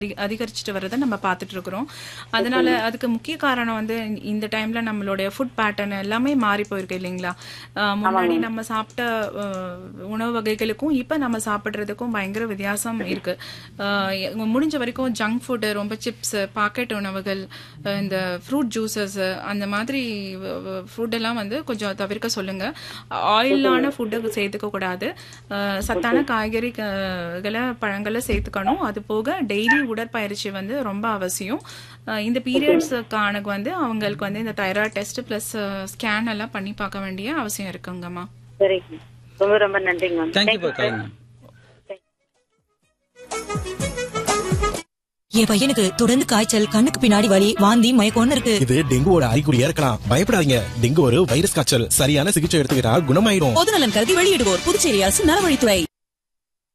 அதிக- அதிகரிச்சுட்டு வரதை நம்ம பார்த்துட்டு இருக்கிறோம் அதனால அதுக்கு முக்கிய காரணம் வந்து இந்த டைம்ல நம்மளுடைய ஃபுட் பேட்டர்ன் எல்லாமே மாறி போயிருக்கு இல்லைங்களா அஹ் முன்னாடி நம்ம சாப்பிட்ட அஹ், உணவு வகைகளுக்கும் இப்ப நம்ம சாப்பிடுறதுக்கும் பயங்கர வித்தியாசம் இருக்கு அஹ், முடிஞ்ச வரைக்கும் ஜங்க் ஃபுட் ரொம்ப சிப்ஸ் பாக்கெட் உணவுகள் அஹ், இந்த ஃப்ரூட் ஜூசஸ் அந்த மாதிரி ஃபுட் எல்லாம் வந்து கொஞ்சம் தவிர்க்க சொல்லுங்க ஆயிலான ஃபுட்டு சேர்த்துக்க கூடாது அஹ், சத்தான காய்கறிகளை பழங்களை சேர்த்துக்கணும் அது போக டெய்லி உடற்பயிற்சி வந்து ரொம்ப அவசியம் அஹ், இந்த பீரியட்ஸுக்கான வந்து அவங்களுக்கு வந்து இந்த தைராய்டு டெஸ்ட் பிளஸ் ஸ்கேன் எல்லாம் பண்ணி பார்க்க வேண்டிய அவசியம் இருக்குங்கம்மா சரிங்க ரொம்ப ரொம்ப நன்றிங்க ma'am thank you for calling ma'am என் பையனுக்கு தொடர்ந்து காய்ச்சல் கண்ணுக்கு பின்னாடி வலி வாந்தி மயக்கம்னு இருக்கு இது டெங்குவோட அறிகுறியா இருக்கலாம் பயப்படாதீங்க டெங்கு ஒரு வைரஸ் காய்ச்சல் சரியான சிகிச்சை எடுத்துக்கிட்டா குணமாயிரும் பொதுநலன் கருதி வெளியிடுவோர் புதுச்சேரி அரசு நலவழித்துறை